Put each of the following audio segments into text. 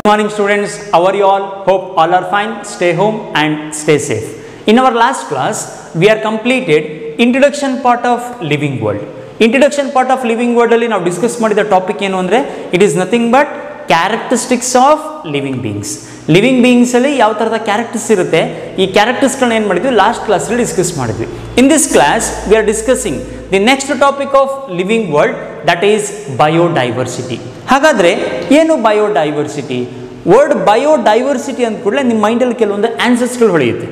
morning students how are you all hope all are fine stay home and stay safe in our last class we are completed introduction part of living world introduction part of living world ಅಲ್ಲಿ ನಾವು discuss ಮಾಡಿದ topic ಏನು ಅಂದರೆ it is nothing but characteristics of living beings living ಬೀಯಿಂಗ್ಸಲ್ಲಿ ಯಾವ ಥರದ characters ಇರುತ್ತೆ ಈ ಕ್ಯಾರೆಕ್ಟರ್ಸ್ಗಳನ್ನ ಏನು ಮಾಡಿದ್ವಿ ಲಾಸ್ಟ್ ಕ್ಲಾಸಲ್ಲಿ ಡಿಸ್ಕಸ್ ಮಾಡಿದ್ವಿ in this class we are discussing the next topic of living world that is biodiversity ಹಾಗಾದರೆ ಏನು ಬಯೋಡೈವರ್ಸಿಟಿ ವರ್ಡ್ ಬಯೋಡೈವರ್ಸಿಟಿ ಅಂದ ಕೂಡಲೇ ನಿಮ್ಮ ಮೈಂಡಲ್ಲಿ ಕೆಲವೊಂದು ಆನ್ಸರ್ಸ್ಗಳು ಹೊಳೆಯುತ್ತೆ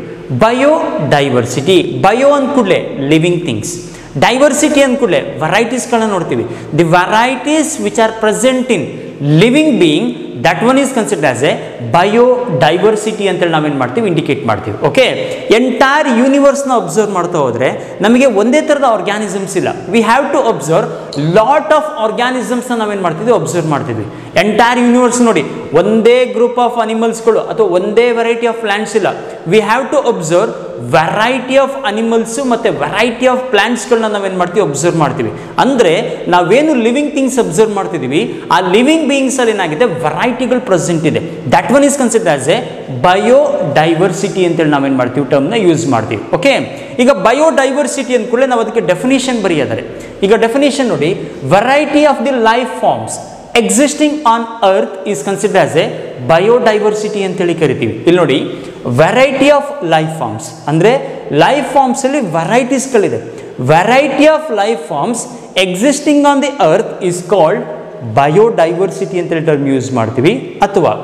ಬಯೋಡೈವರ್ಸಿಟಿ ಬಯೋ ಅಂದ ಕೂಡಲೇ ಲಿವಿಂಗ್ ಥಿಂಗ್ಸ್ ಡೈವರ್ಸಿಟಿ ಅಂದ ಕೂಡಲೇ ವೆರೈಟೀಸ್ಗಳನ್ನ ನೋಡ್ತೀವಿ the varieties which are present in living being that one is consider as a biodiversity ಅಂತೇಳಿ ನಾವೇನು ಮಾಡ್ತೀವಿ ಇಂಡಿಕೇಟ್ ಮಾಡ್ತೀವಿ ಓಕೆ ಎಂಟೈರ್ ಯೂನಿವರ್ಸ್ನ ಅಬ್ಸರ್ವ್ ಮಾಡ್ತಾ ಹೋದರೆ ನಮಗೆ ಒಂದೇ ಥರದ ಆರ್ಗ್ಯಾನಿಸಮ್ಸ್ ಇಲ್ಲ we have to observe lot of ಆರ್ಗ್ಯಾನಿಸಮ್ಸ್ನ ನಾವೇನು ಮಾಡ್ತಿದ್ವಿ ಅಬ್ಸರ್ವ್ ಮಾಡ್ತಿದ್ವಿ ಎಂಟೈರ್ ಯೂನಿವರ್ಸ್ ನೋಡಿ ಒಂದೇ ಗ್ರೂಪ್ ಆಫ್ ಅನಿಮಲ್ಸ್ಗಳು ಅಥವಾ ಒಂದೇ ವೆರೈಟಿ ಆಫ್ ಪ್ಲಾಂಟ್ಸ್ ಇಲ್ಲ we have to observe variety of animals ಮತ್ತು ವೆರೈಟಿ ಆಫ್ ಪ್ಲಾಂಟ್ಸ್ಗಳನ್ನ ನಾವೇನು ಮಾಡ್ತೀವಿ ಅಬ್ಸರ್ವ್ ಮಾಡ್ತೀವಿ ಅಂದರೆ ನಾವೇನು ಲಿವಿಂಗ್ ಥಿಂಗ್ಸ್ ಅಬ್ಸರ್ವ್ ಮಾಡ್ತಿದ್ದೀವಿ ಆ ಲಿವಿಂಗ್ ಬೀಯಿಂಗ್ಸಲ್ಲಿ ಏನಾಗಿದೆ ವೆರೈಟಿಗಳು ಪ್ರೆಸೆಂಟ್ ಇದೆ that one is consider as a biodiversity ಅಂತೇಳಿ ನಾವೇನು ಮಾಡ್ತೀವಿ ಟರ್ಮ್ನ ಯೂಸ್ ಮಾಡ್ತೀವಿ ಓಕೆ ಈಗ ಬಯೋ ಡೈವರ್ಸಿಟಿ ಅಂದ ಕೂಡಲೇ ನಾವು ಅದಕ್ಕೆ ಡೆಫಿನೇಷನ್ ಬರೆಯೋದಾರೆ ಈಗ ಡೆಫಿನೇಷನ್ ನೋಡಿ variety of the life forms existing on earth is consider as a biodiversity ಅಂತೇಳಿ ಕರಿತೀವಿ ಇಲ್ಲಿ ನೋಡಿ ವೆರೈಟಿ ಆಫ್ ಲೈಫ್ ಫಾರ್ಮ್ಸ್ ಅಂದರೆ ಲೈಫ್ ಫಾರ್ಮ್ಸಲ್ಲಿ ವೆರೈಟೀಸ್ಗಳಿದೆ variety of life forms existing on the earth is called biodiversity ಅಂತೇಳಿ ಟರ್ಮ್ ಯೂಸ್ ಮಾಡ್ತೀವಿ ಅಥವಾ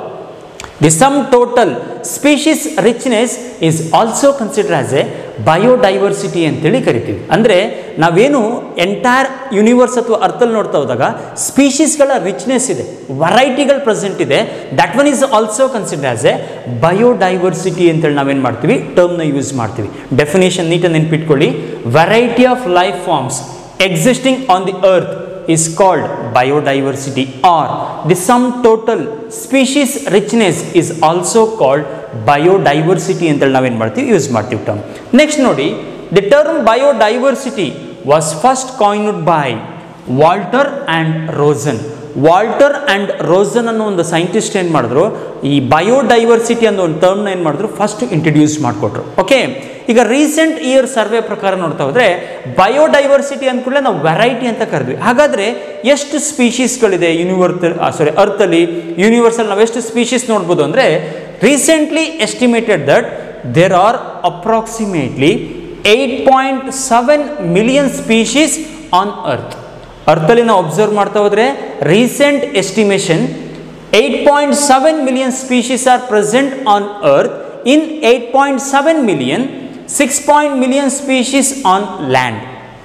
the sum total species richness is also consider as a biodiversity ಅಂತೇಳಿ ಕರಿತೀವಿ ಅಂದರೆ ನಾವೇನು ಎಂಟೈರ್ ಯೂನಿವರ್ಸ್ ಅಥವಾ ಅರ್ಥಲ್ಲಿ ನೋಡ್ತಾ ಹೋದಾಗ ಸ್ಪೀಷೀಸ್ಗಳ ರಿಚ್ನೆಸ್ ಇದೆ ವೆರೈಟಿಗಳು ಪ್ರೆಸೆಂಟ್ ಇದೆ that one is also consider as a biodiversity ಅಂತೇಳಿ ನಾವೇನು ಮಾಡ್ತೀವಿ ಟರ್ಮ್ನ ಯೂಸ್ ಮಾಡ್ತೀವಿ ಡೆಫಿನೇಷನ್ ನೀಟಾಗಿ ನೆನ್ಪಿಟ್ಕೊಳ್ಳಿ variety of life forms existing on the earth is called biodiversity or the sum total species richness is also called biodiversity ಅಂತೇಳಿ ನಾವೇನು ಮಾಡ್ತೀವಿ ಯೂಸ್ ಮಾಡ್ತೀವಿ ಟರ್ಮ್ ನೆಕ್ಸ್ಟ್ ನೋಡಿ the term biodiversity was first coined by Walter and Rosen Walter and Rosen ಅನ್ನೋ ಒಂದು scientist ಏನು ಮಾಡಿದ್ರು ಈ ಬಯೋಡೈವರ್ಸಿಟಿ ಅನ್ನೋ ಒಂದು ಟರ್ಮ್ನ ಏನು ಮಾಡಿದ್ರು ಫಸ್ಟ್ ಇಂಟ್ರಡ್ಯೂಸ್ ಮಾಡಿಕೊಟ್ರು ಓಕೆ ಈಗ ರೀಸೆಂಟ್ ಇಯರ್ ಸರ್ವೆ ಪ್ರಕಾರ ನೋಡ್ತಾ ಹೋದರೆ ಬಯೋಡೈವರ್ಸಿಟಿ ಅಂದ್ಕೂಡಲೇ ನಾವು ವೆರೈಟಿ ಅಂತ ಕರೆದ್ವಿ ಹಾಗಾದರೆ ಎಷ್ಟು ಸ್ಪೀಷೀಸ್ಗಳಿದೆ ಯೂನಿವರ್ತ್ ಸಾರಿ ಅರ್ಥಲ್ಲಿ ಯೂನಿವರ್ಸಲ್ಲಿ ನಾವು ಎಷ್ಟು ಸ್ಪೀಷೀಸ್ ನೋಡ್ಬೋದು ಅಂದರೆ recently estimated that there are approximately eight point seven million species on earth ಅರ್ಥಲ್ಲಿ ನಾವು ಅಬ್ಸರ್ವ್ ಮಾಡ್ತಾ ಹೋದರೆ recent estimation eight point seven million species are present on earth in eight point seven million six point million species on land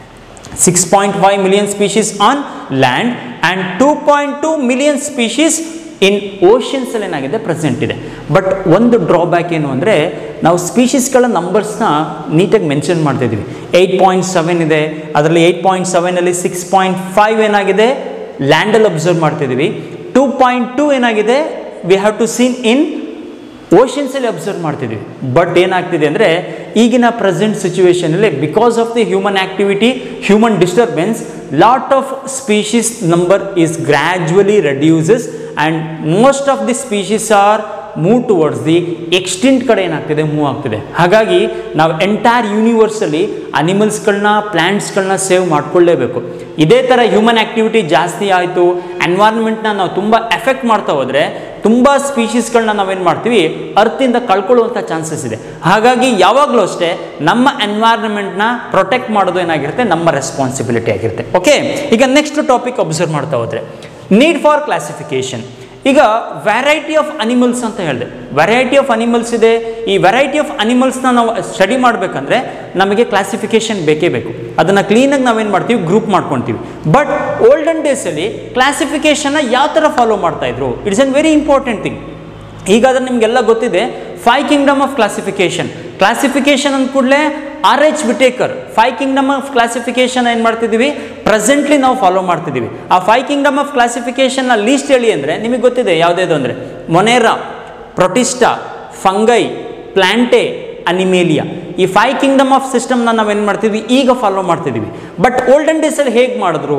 six point five million species on land and two point two million species in ಓಷನ್ಸಲ್ಲಿ ಏನಾಗಿದೆ present ಇದೆ but ಒಂದು drawback ಏನು ಅಂದರೆ ನಾವು ಸ್ಪೀಷೀಸ್ಗಳ ನಂಬರ್ಸ್ನ ನೀಟಾಗಿ mention ಮಾಡ್ತಿದ್ದೀವಿ eight point seven ಇದೆ ಅದರಲ್ಲಿ ಏಯ್ಟ್ ಪಾಯಿಂಟ್ ಸೆವೆನಲ್ಲಿ ಸಿಕ್ಸ್ ಪಾಯಿಂಟ್ ಫೈವ್ ಏನಾಗಿದೆ ಲ್ಯಾಂಡಲ್ಲಿ ಅಬ್ಸರ್ವ್ ಮಾಡ್ತಿದ್ದೀವಿ ಟೂ ಪಾಯಿಂಟ್ ಟೂ ಏನಾಗಿದೆ we have to seen in ಓಷನ್ಸಲ್ಲಿ ಅಬ್ಸರ್ವ್ ಮಾಡ್ತಿದ್ದೀವಿ ಬಟ್ ಏನಾಗ್ತಿದೆ ಅಂದರೆ ಈಗಿನ ಪ್ರೆಸೆಂಟ್ ಸಿಚುವೇಶನಲ್ಲಿ because of the human activity human disturbance lot of species number is gradually reduces and most of the species are move towards the extinct ಕಡೆ ಏನಾಗ್ತಿದೆ move ಆಗ್ತಿದೆ ಹಾಗಾಗಿ ನಾವು ಎಂಟೈರ್ ಯೂನಿವರ್ಸಲ್ಲಿ ಅನಿಮಲ್ಸ್ಗಳನ್ನ ಪ್ಲ್ಯಾಂಟ್ಸ್ಗಳನ್ನ ಸೇವ್ ಮಾಡ್ಕೊಳ್ಳೇಬೇಕು ಇದೇ ಥರ ಹ್ಯೂಮನ್ ಆ್ಯಕ್ಟಿವಿಟಿ ಜಾಸ್ತಿ ಆಯಿತು ಎನ್ವೈರ್ಮೆಂಟ್ನ ನಾವು ತುಂಬ ಎಫೆಕ್ಟ್ ಮಾಡ್ತಾ ಹೋದರೆ ತುಂಬ ಸ್ಪೀಷೀಸ್ಗಳನ್ನ ನಾವೇನು ಮಾಡ್ತೀವಿ ಅರ್ತಿಂದ ಕಳ್ಕೊಳ್ಳುವಂಥ ಚಾನ್ಸಸ್ ಇದೆ ಹಾಗಾಗಿ ಯಾವಾಗಲೂ ಅಷ್ಟೇ ನಮ್ಮ ಎನ್ವೈರ್ಮೆಂಟ್ನ ಪ್ರೊಟೆಕ್ಟ್ ಮಾಡೋದು ಏನಾಗಿರುತ್ತೆ ನಮ್ಮ ರೆಸ್ಪಾನ್ಸಿಬಿಲಿಟಿ ಆಗಿರುತ್ತೆ ಓಕೆ ಈಗ ನೆಕ್ಸ್ಟ್ ಟಾಪಿಕ್ ಅಬ್ಸರ್ವ್ ಮಾಡ್ತಾ ಹೋದರೆ ನೀಡ್ ಫಾರ್ ಕ್ಲಾಸಿಫಿಕೇಶನ್ ಈಗ ವೆರೈಟಿ ಆಫ್ ಅನಿಮಲ್ಸ್ ಅಂತ ಹೇಳಿದೆ ವೆರೈಟಿ ಆಫ್ ಅನಿಮಲ್ಸ್ ಇದೆ ಈ ವೆರೈಟಿ ಆಫ್ ಅನಿಮಲ್ಸ್ನ ನಾವು ಸ್ಟಡಿ ಮಾಡಬೇಕಂದ್ರೆ ನಮಗೆ ಕ್ಲಾಸಿಫಿಕೇಶನ್ ಬೇಕೇ ಬೇಕು ಅದನ್ನು ಕ್ಲೀನಾಗಿ ನಾವೇನು ಮಾಡ್ತೀವಿ ಗ್ರೂಪ್ ಮಾಡ್ಕೊತೀವಿ ಬಟ್ ಓಲ್ಡನ್ ಡೇಸಲ್ಲಿ ಕ್ಲಾಸಿಫಿಕೇಷನ್ನ ಯಾವ ಥರ ಫಾಲೋ ಮಾಡ್ತಾ ಇದ್ರು it's an very important thing ಈಗ ಅದನ್ನು ನಿಮಗೆಲ್ಲ ಗೊತ್ತಿದೆ five kingdom of classification classification ಅಂದ ಕೂಡಲೇ R H Whittaker five kingdom of classification ಏನು ಮಾಡ್ತಿದ್ದೀವಿ ಪ್ರೆಸೆಂಟ್ಲಿ ನಾವು ಫಾಲೋ ಮಾಡ್ತಿದ್ದೀವಿ ಆ ಫೈವ್ ಕಿಂಗ್ಡಮ್ ಆಫ್ ಕ್ಲಾಸಿಫಿಕೇಶನ್ನ ಲೀಸ್ಟ್ ಹೇಳಿ ಅಂದರೆ ನಿಮಗೆ ಗೊತ್ತಿದೆ ಯಾವುದೇದು ಅಂದರೆ ಮೊನೇರಾ ಪ್ರೊಟಿಸ್ಟಾ ಫಂಗೈ ಪ್ಲಾಂಟೆ ಅನಿಮೇಲಿಯಾ ಈ ಫೈವ್ ಕಿಂಗ್ಡಮ್ ಆಫ್ ಸಿಸ್ಟಮ್ನ ನಾವೇನು ಮಾಡ್ತಿದ್ವಿ ಈಗ ಫಾಲೋ ಮಾಡ್ತಿದ್ದೀವಿ ಬಟ್ ಓಲ್ಡನ್ ಡೇಸಲ್ಲಿ ಹೇಗೆ ಮಾಡಿದ್ರು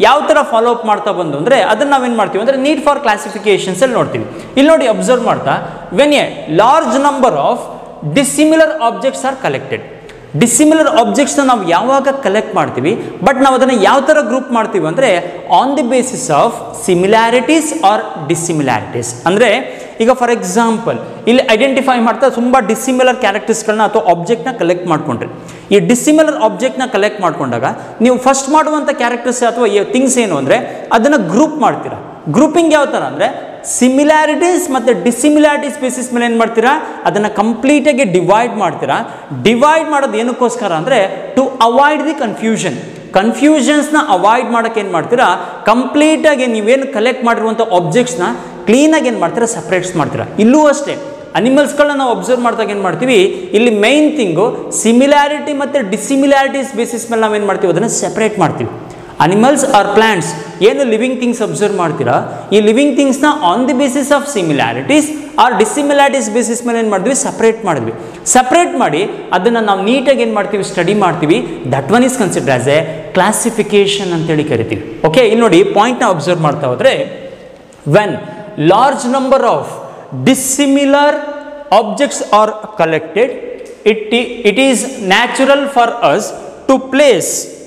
ಯಾವ ಥರ ಫಾಲೋ ಅಪ್ ಮಾಡ್ತಾ ಬಂದು ಅಂದರೆ ಅದನ್ನು ನಾವೇನು ಮಾಡ್ತೀವಿ ಅಂದರೆ ನೀಡ್ ಫಾರ್ ಕ್ಲಾಸಿಫಿಕೇಶನ್ಸ್ ಅಲ್ಲಿ ನೋಡ್ತೀವಿ ಇಲ್ಲಿ ನೋಡಿ ಅಬ್ಸರ್ವ್ ಮಾಡ್ತಾ when a large number of dissimilar objects are collected dissimilar ಆಬ್ಜೆಕ್ಟ್ಸ್ನ ನಾವು ಯಾವಾಗ ಕಲೆಕ್ಟ್ ಮಾಡ್ತೀವಿ ಬಟ್ ನಾವು ಅದನ್ನು ಯಾವ ಥರ ಗ್ರೂಪ್ ಮಾಡ್ತೀವಿ ಅಂದರೆ on the basis of similarities or dissimilarities ಅಂದರೆ ಈಗ ಫಾರ್ ಎಕ್ಸಾಂಪಲ್ ಇಲ್ಲಿ ಐಡೆಂಟಿಫೈ ಮಾಡ್ತಾ ತುಂಬ ಡಿಸಿಮಿಲರ್ ಕ್ಯಾರೆಕ್ಟರ್ಸ್ಗಳನ್ನ ಅಥವಾ ಆಬ್ಜೆಕ್ಟ್ನ ಕಲೆಕ್ಟ್ ಮಾಡ್ಕೊಂಡ್ರಿ ಈ ಡಿಸಿಮಿಲರ್ ಆಬ್ಜೆಕ್ಟ್ನ ಕಲೆಕ್ಟ್ ಮಾಡ್ಕೊಂಡಾಗ ನೀವು ಫಸ್ಟ್ ಮಾಡುವಂಥ ಕ್ಯಾರೆಕ್ಟರ್ಸ್ ಅಥವಾ ಥಿಂಗ್ಸ್ ಏನು ಅಂದರೆ ಅದನ್ನು ಗ್ರೂಪ್ ಮಾಡ್ತೀರಾ ಗ್ರೂಪಿಂಗ್ ಯಾವ ಥರ ಅಂದರೆ ಸಿಮಿಲ್ಯಾರಿಟೀಸ್ ಮತ್ತು ಡಿಸಿಮಿಲ್ಯಾರಿಟೀಸ್ ಬೇಸಿಸ್ ಮೇಲೆ ಏನು ಮಾಡ್ತೀರಾ ಅದನ್ನು ಕಂಪ್ಲೀಟಾಗಿ ಡಿವೈಡ್ ಮಾಡ್ತೀರಾ ಡಿವೈಡ್ ಮಾಡೋದು ಏನಕ್ಕೋಸ್ಕರ ಅಂದರೆ ಟು ಅವಾಯ್ಡ್ ದಿ ಕನ್ಫ್ಯೂಷನ್ ಕನ್ಫ್ಯೂಷನ್ಸ್ನ ಅವಾಯ್ಡ್ ಮಾಡೋಕ್ಕೆ ಏನು ಮಾಡ್ತೀರಾ ಕಂಪ್ಲೀಟಾಗಿ ನೀವೇನು ಕಲೆಕ್ಟ್ ಮಾಡಿರುವಂಥ ಆಬ್ಜೆಕ್ಟ್ಸ್ನ ಕ್ಲೀನಾಗಿ ಏನು ಮಾಡ್ತೀರಾ ಸಪ್ರೇಟ್ಸ್ ಮಾಡ್ತೀರಾ ಇಲ್ಲೂ ಅಷ್ಟೇ ಅನಿಮಲ್ಸ್ಗಳನ್ನ ನಾವು ಅಬ್ಸರ್ವ್ ಮಾಡಿದಾಗ ಏನು ಮಾಡ್ತೀವಿ ಇಲ್ಲಿ ಮೈನ್ ಥಿಂಗು ಸಿಮಿಲ್ಯಾರಿಟಿ ಮತ್ತು ಡಿಸಿಮಿಲ್ಯಾರಿಟೀಸ್ ಬೇಸಿಸ್ ಮೇಲೆ ನಾವೇನು ಮಾಡ್ತೀವಿ ಅದನ್ನು ಸೆಪ್ರೇಟ್ ಮಾಡ್ತೀವಿ ಅನಿಮಲ್ಸ್ ಆರ್ ಪ್ಲಾಂಟ್ಸ್ ಏನು ಲಿವಿಂಗ್ ಥಿಂಗ್ಸ್ ಅಬ್ಸರ್ವ್ ಮಾಡ್ತೀರಾ ಈ ಲಿವಿಂಗ್ ಥಿಂಗ್ಸ್ನ on the basis of similarities or dissimilarities basis ಮೇಲೆ ಏನು ಮಾಡಿದ್ವಿ ಸಪ್ರೇಟ್ ಮಾಡಿದ್ವಿ ಸಪ್ರೇಟ್ ಮಾಡಿ ಅದನ್ನು ನಾವು ನೀಟಾಗಿ ಏನು ಮಾಡ್ತೀವಿ ಸ್ಟಡಿ ಮಾಡ್ತೀವಿ that one is consider as a classification ಅಂತೇಳಿ ಕರಿತೀವಿ ಓಕೆ ಇಲ್ಲಿ ನೋಡಿ ಪಾಯಿಂಟ್ನ ಅಬ್ಸರ್ವ್ ಮಾಡ್ತಾ ಹೋದರೆ when large number of dissimilar objects are collected it, it is natural for us to place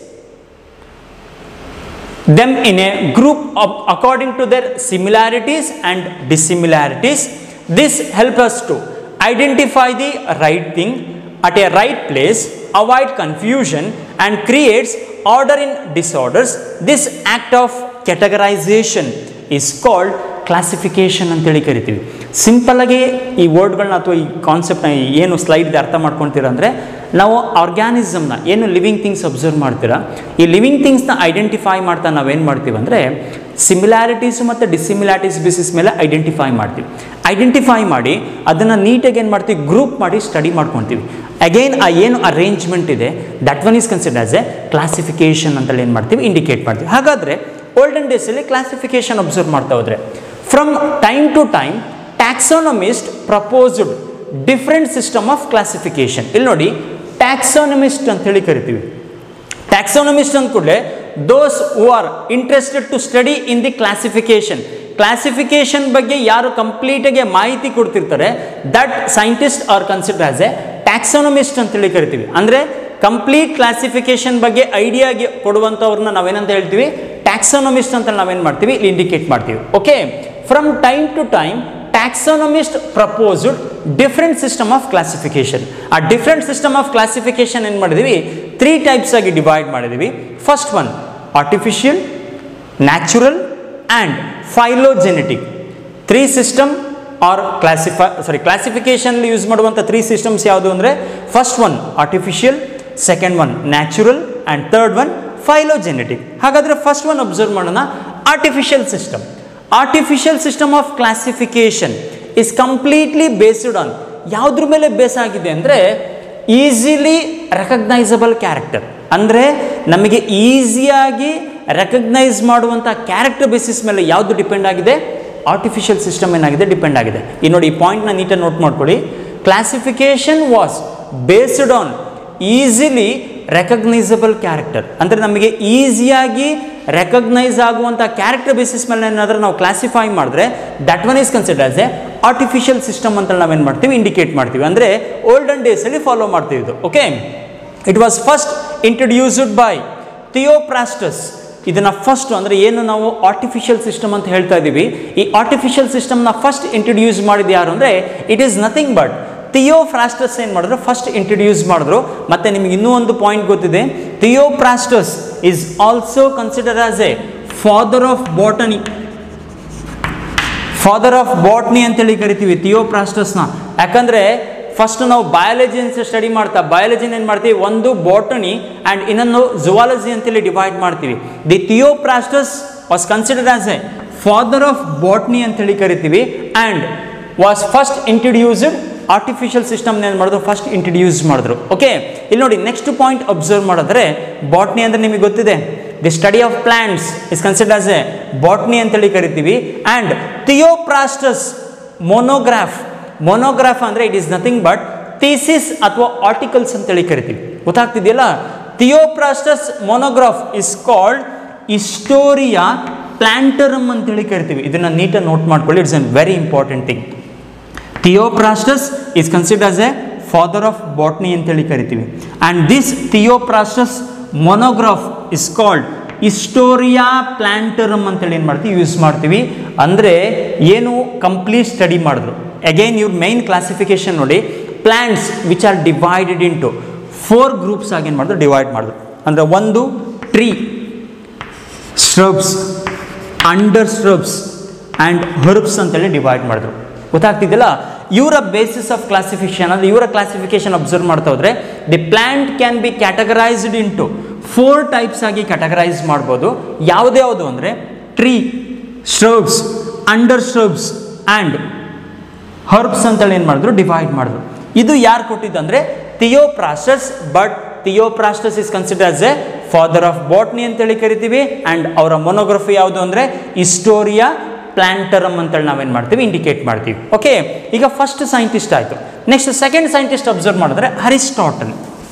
them in a group of, according to their similarities and dissimilarities this helps us to identify the right thing at a right place avoid confusion and creates order in disorders this act of categorization is called classification ಅಂತೇಳಿ ಕರಿತೀವಿ ಸಿಂಪಲ್ಲಾಗಿ ಈ ವರ್ಡ್ಗಳನ್ನ ಅಥವಾ ಈ ಕಾನ್ಸೆಪ್ಟ್ನ ಏನು slide ಅರ್ಥ ಮಾಡ್ಕೊಳ್ತೀರಾ ಅಂದರೆ ನಾವು ಆರ್ಗ್ಯಾನಿಸಮ್ನ ಏನು ಲಿವಿಂಗ್ ಥಿಂಗ್ಸ್ ಅಬ್ಸರ್ವ್ ಮಾಡ್ತೀರಾ ಈ ಲಿವಿಂಗ್ ಥಿಂಗ್ಸ್ನ ಐಡೆಂಟಿಫೈ ಮಾಡ್ತಾ ನಾವೇನು ಮಾಡ್ತೀವಿ ಅಂದರೆ ಸಿಮಿಲ್ಯಾರಿಟೀಸು ಮತ್ತು ಡಿಸಿಮಿಲ್ಯಾರಿಟೀಸ್ ಬೇಸಿಸ್ ಮೇಲೆ ಐಡೆಂಟಿಫೈ ಮಾಡ್ತೀವಿ ಐಡೆಂಟಿಫೈ ಮಾಡಿ ಅದನ್ನು ನೀಟಾಗಿ ಏನು ಮಾಡ್ತೀವಿ ಗ್ರೂಪ್ ಮಾಡಿ ಸ್ಟಡಿ ಮಾಡ್ಕೊತೀವಿ ಅಗೈನ್ ಆ ಏನು ಅರೇಂಜ್ಮೆಂಟ್ ಇದೆ that one is consider as a classification ಅಂತೇಳಿ ಏನು ಮಾಡ್ತೀವಿ ಇಂಡಿಕೇಟ್ ಮಾಡ್ತೀವಿ ಹಾಗಾದರೆ ಓಲ್ಡನ್ ಡೇಸಲ್ಲಿ ಕ್ಲಾಸಿಫಿಕೇಶನ್ ಅಬ್ಸರ್ವ್ ಮಾಡ್ತಾ ಹೋದರೆ from time to time taxonomist proposed different system of classification ಇಲ್ಲಿ ನೋಡಿ ಟ್ಯಾಕ್ಸೋನಮಿಸ್ಟ್ ಅಂತ ಹೇಳಿ ಕರಿತೀವಿ ಟ್ಯಾಕ್ಸೋನಮಿಸ್ಟ್ ಅಂದ ಕೂಡಲೇ those who are interested to study in the classification classification ಬಗ್ಗೆ ಯಾರು ಕಂಪ್ಲೀಟಾಗಿ ಮಾಹಿತಿ ಕೊಡ್ತಿರ್ತಾರೆ that scientist are consider as a taxonomist ಅಂತೇಳಿ ಕರಿತೀವಿ ಅಂದರೆ ಕಂಪ್ಲೀಟ್ ಕ್ಲಾಸಿಫಿಕೇಶನ್ ಬಗ್ಗೆ ಐಡಿಯಾಗೆ ಕೊಡುವಂಥವ್ರನ್ನ ನಾವೇನಂತ ಹೇಳ್ತೀವಿ ಟ್ಯಾಕ್ಸೋನಮಿಸ್ಟ್ ಅಂತ ನಾವೇನು ಮಾಡ್ತೀವಿ ಇಲ್ಲಿ ಇಂಡಿಕೇಟ್ ಮಾಡ್ತೀವಿ okay from time to time taxonomist proposed different system of classification ಆ ಡಿಫ್ರೆಂಟ್ ಸಿಸ್ಟಮ್ ಆಫ್ ಕ್ಲಾಸಿಫಿಕೇಶನ್ ಏನು ಮಾಡಿದ್ವಿ ತ್ರೀ ಟೈಪ್ಸ್ ಆಗಿ ಡಿವೈಡ್ ಮಾಡಿದ್ವಿ first one artificial natural and phylogenetic three system are classify sorry classification use ಮಾಡುವಂಥ three systems ಯಾವುದು ಅಂದರೆ first one artificial second one natural and third one phylogenetic ಹಾಗಾದರೆ first one observe ಮಾಡೋಣ artificial system artificial system of classification is completely based on ಯಾವುದ್ರ ಮೇಲೆ base ಆಗಿದೆ ಅಂದರೆ easily recognisable character ಅಂದರೆ ನಮಗೆ ಈಸಿಯಾಗಿ ರೆಕಗ್ನೈಸ್ ಮಾಡುವಂಥ ಕ್ಯಾರೆಕ್ಟರ್ ಬೇಸಿಸ್ ಮೇಲೆ ಯಾವುದು ಡಿಪೆಂಡ್ ಆಗಿದೆ ಆರ್ಟಿಫಿಷಿಯಲ್ ಸಿಸ್ಟಮ್ ಏನಾಗಿದೆ ಡಿಪೆಂಡ್ ಆಗಿದೆ ಈ ನೋಡಿ ಈ ಪಾಯಿಂಟ್ನ ನೀಟಾಗಿ ನೋಟ್ ಮಾಡ್ಕೊಳ್ಳಿ classification was based on easily recognisable character ಅಂದರೆ ನಮಗೆ ಈಸಿಯಾಗಿ ರೆಕಗ್ನೈಸ್ ಆಗುವಂಥ ಕ್ಯಾರೆಕ್ಟರ್ ಬೇಸಿಸ್ ಮೇಲೆ ಏನಾದರೂ ನಾವು ಕ್ಲಾಸಿಫೈ ಮಾಡಿದ್ರೆ that one is consider as a artificial system ಅಂತ ನಾವೇನು ಮಾಡ್ತೀವಿ ಇಂಡಿಕೇಟ್ ಮಾಡ್ತೀವಿ ಅಂದರೆ ಓಲ್ಡನ್ ಡೇಸಲ್ಲಿ ಫಾಲೋ ಮಾಡ್ತೀವಿ ಇದು okay it was first introduced by Theophrastus ಇದನ್ನು ಫಸ್ಟ್ ಅಂದರೆ ಏನು ನಾವು ಆರ್ಟಿಫಿಷಿಯಲ್ ಸಿಸ್ಟಮ್ ಅಂತ ಹೇಳ್ತಾ ಇದ್ದೀವಿ ಈ ಆರ್ಟಿಫಿಷಿಯಲ್ ಸಿಸ್ಟಮ್ನ ಫಸ್ಟ್ ಇಂಟ್ರೊಡ್ಯೂಸ್ ಮಾಡಿದ ಯಾರು ಅಂದರೆ it is nothing but Theophrastus ಏನು ಮಾಡಿದ್ರು ಫಸ್ಟ್ ಇಂಟ್ರೊಡ್ಯೂಸ್ ಮಾಡಿದ್ರು ಮತ್ತು ನಿಮಗೆ ಇನ್ನೂ ಒಂದು ಪಾಯಿಂಟ್ ಗೊತ್ತಿದೆ Theophrastus is also consider as a father of botany father of botany ಅಂತೇಳಿ ಕರಿತೀವಿ ಥಿಯೋಪ್ರಾಸ್ಟಸ್ನ ಯಾಕಂದರೆ ಫಸ್ಟ್ ನಾವು ಬಯಾಲಜಿ ಅಂತ ಸ್ಟಡಿ ಮಾಡ್ತಾ ಬಯಾಲಜಿನ ಏನು ಮಾಡ್ತೀವಿ ಒಂದು ಬಾಟನಿ ಆ್ಯಂಡ್ ಇನ್ನೊಂದು ಜುವಾಲಜಿ ಅಂತೇಳಿ ಡಿವೈಡ್ ಮಾಡ್ತೀವಿ the Theophrastus was consider as a father of botany ಅಂತೇಳಿ ಕರಿತೀವಿ and was first introduced artificial system ಏನು ಮಾಡಿದ್ರು ಫಸ್ಟ್ ಇಂಟ್ರಡ್ಯೂಸ್ ಮಾಡಿದ್ರು ಓಕೆ ಇಲ್ಲಿ ನೋಡಿ ನೆಕ್ಸ್ಟ್ ಪಾಯಿಂಟ್ ಅಬ್ಸರ್ವ್ ಮಾಡಿದ್ರೆ ಬಾಟ್ನಿ ಅಂದರೆ ನಿಮಗೆ ಗೊತ್ತಿದೆ the study of plants is consider as a botany ಅಂತೇಳಿ ಕರಿತೀವಿ ಆ್ಯಂಡ್ ಥಿಯೋಪ್ರಾಸ್ಟಸ್ ಮೊನೋಗ್ರಾಫ್ ಮೊನೋಗ್ರಾಫ್ ಅಂದರೆ it is nothing but thesis ಅಥವಾ ಆರ್ಟಿಕಲ್ಸ್ ಅಂತೇಳಿ ಕರಿತೀವಿ ಗೊತ್ತಾಗ್ತಿದೆಯಲ್ಲ Theophrastus monograph is called Historia Plantarum ಅಂತೇಳಿ ಕರಿತೀವಿ ಇದನ್ನು ನೀಟಾಗಿ ನೋಟ್ ಮಾಡ್ಕೊಳ್ಳಿ it's an very important thing Theophrastus is consider as a father of botany ಅಂತೇಳಿ ಕರಿತೀವಿ and this Theophrastus monograph is called Historia Plantarum ಅಂತೇಳಿ ಏನು ಮಾಡ್ತೀವಿ ಯೂಸ್ ಮಾಡ್ತೀವಿ ಅಂದರೆ ಏನು ಕಂಪ್ಲೀಟ್ ಸ್ಟಡಿ ಮಾಡಿದ್ರು ಅಗೈನ್ ಇವ್ರ ಮೈನ್ ಕ್ಲಾಸಿಫಿಕೇಶನ್ ನೋಡಿ plants which are divided into four groups ಆಗಿ ಏನು ಮಾಡಿದ್ರು ಡಿವೈಡ್ ಮಾಡಿದ್ರು ಅಂದರೆ ಒಂದು tree shrubs under shrubs and herbs ಅಂತೇಳಿ ಡಿವೈಡ್ ಮಾಡಿದ್ರು ಗೊತ್ತಾಗ್ತಿದ್ದಿಲ್ಲ ಇವರ ಬೇಸಿಸ್ ಆಫ್ ಕ್ಲಾಸಿಫಿಕೇಶನ್ ಅಂದರೆ ಇವರ ಕ್ಲಾಸಿಫಿಕೇಶನ್ ಅಬ್ಸರ್ವ್ ಮಾಡ್ತಾ ಹೋದ್ರೆ the plant can be categorised into four types ಆಗಿ ಕ್ಯಾಟಗರೈಸ್ ಮಾಡ್ಬೋದು ಯಾವುದ್ಯಾವುದು ಅಂದರೆ tree shrubs under shrubs and herbs ಅಂತೇಳಿ ಏನು ಮಾಡಿದ್ರು ಡಿವೈಡ್ ಮಾಡಿದ್ರು ಇದು ಯಾರು ಕೊಟ್ಟಿದ್ದು ಅಂದರೆ Theophrastus but Theophrastus is consider as a father of botany ಅಂತೇಳಿ ಕರಿತೀವಿ ಆ್ಯಂಡ್ ಅವರ ಮೊನೋಗ್ರಫಿ ಯಾವುದು ಅಂದರೆ ಇಸ್ಟೋರಿಯಾ ಪ್ಲಾಂಟರಮ್ ಅಂತೇಳಿ ನಾವೇನು ಮಾಡ್ತೀವಿ ಇಂಡಿಕೇಟ್ ಮಾಡ್ತೀವಿ ಓಕೆ ಈಗ ಫಸ್ಟ್ ಸೈಂಟಿಸ್ಟ್ ಆಯಿತು ನೆಕ್ಸ್ಟ್ ಸೆಕೆಂಡ್ ಸೈಂಟಿಸ್ಟ್ ಅಬ್ಸರ್ವ್ ಮಾಡಿದ್ರೆ ಹರಿಸ್ಟಾಟಲ್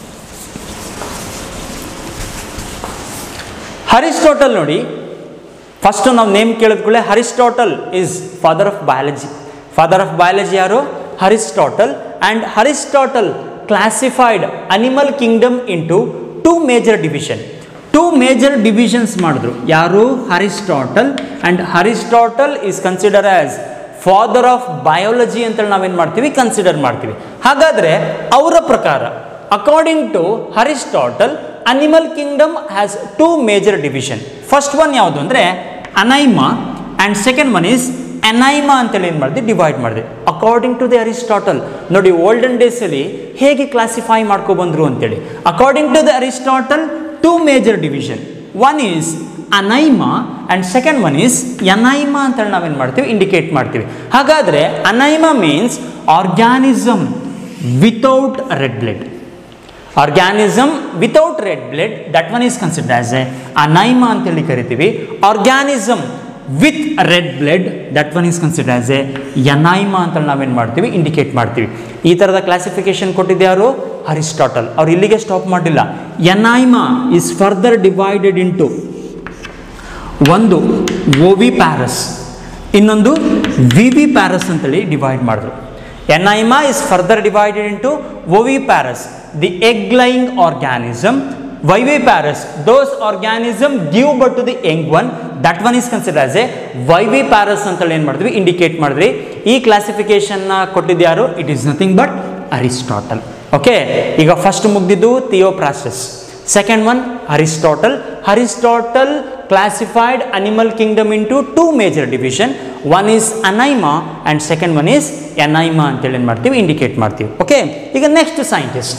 ಹರಿಸ್ಟಾಟಲ್ ನೋಡಿ ಫಸ್ಟ್ ನಾವು ನೇಮ್ ಕೇಳಿದ ಕೂಡಲೇ Aristotle is father of biology father of biology ಯಾರು Aristotle and Aristotle classified animal kingdom into two major division two major divisions ಮಾಡಿದ್ರು ಯಾರು Aristotle and Aristotle is consider as father of biology ಅಂತೇಳಿ ನಾವೇನು ಮಾಡ್ತೀವಿ consider ಮಾಡ್ತೀವಿ ಹಾಗಾದರೆ ಅವರ ಪ್ರಕಾರ according to Aristotle animal kingdom has two major division first one ಯಾವುದು ಅಂದರೆ anaima and second one is enaima ಅಂತೇಳಿ ಏನು ಮಾಡಿದೆ ಡಿವೈಡ್ ಮಾಡಿದೆ ಅಕಾರ್ಡಿಂಗ್ ಟು ದಿ ಅರಿಸ್ಟಾಟಲ್ ನೋಡಿ ಓಲ್ಡನ್ ಡೇಸಲ್ಲಿ ಹೇಗೆ ಕ್ಲಾಸಿಫೈ ಮಾಡ್ಕೊಬಂದ್ರು ಅಂತೇಳಿ according to the Aristotle two major division one is anaima and second one is enaima ಅಂತೇಳಿ ನಾವೇನು ಮಾಡ್ತೀವಿ ಇಂಡಿಕೇಟ್ ಮಾಡ್ತೀವಿ ಹಾಗಾದರೆ anaima means organism without red blood organism without red blood that one is consider as a anaima ಅಂತೇಳಿ ಕರಿತೀವಿ organism with red blood that one is consider as a enaima ಅಂತ ನಾವೇನು ಮಾಡ್ತೀವಿ ಇಂಡಿಕೇಟ್ ಮಾಡ್ತೀವಿ ಈ ಥರದ ಕ್ಲಾಸಿಫಿಕೇಶನ್ ಕೊಟ್ಟಿದ್ದು ಯಾರು ಹರಿಸ್ಟಾಟಲ್ ಅವ್ರು ಇಲ್ಲಿಗೆ ಸ್ಟಾಪ್ ಮಾಡಿಲ್ಲ enaima is further divided into ಒಂದು ಓವಿ ಪ್ಯಾರಸ್ ಇನ್ನೊಂದು ವಿ ವಿ ಪ್ಯಾರಸ್ ಅಂತೇಳಿ ಡಿವೈಡ್ ಮಾಡಿದ್ರು enaima is further divided into oviparous the egg laying organism viviparous those organism give birth to the young one that one is consider as a viviparous ಅಂತೇಳಿ ಏನು ಮಾಡಿದ್ವಿ indicate ಮಾಡಿದ್ವಿ ಈ ಕ್ಲಾಸಿಫಿಕೇಶನ್ನ ಕೊಟ್ಟಿದ್ದು ಯಾರು it is nothing but Aristotle okay ಈಗ first ಮುಗ್ದಿದ್ದು Theophrastus second one Aristotle Aristotle classified animal kingdom into two major division one is anaima and second one is enaima ಅಂತೇಳಿ ಏನು ಮಾಡ್ತೀವಿ ಇಂಡಿಕೇಟ್ ಮಾಡ್ತೀವಿ ಓಕೆ ಈಗ ನೆಕ್ಸ್ಟ್ ಸೈಂಟಿಸ್ಟ್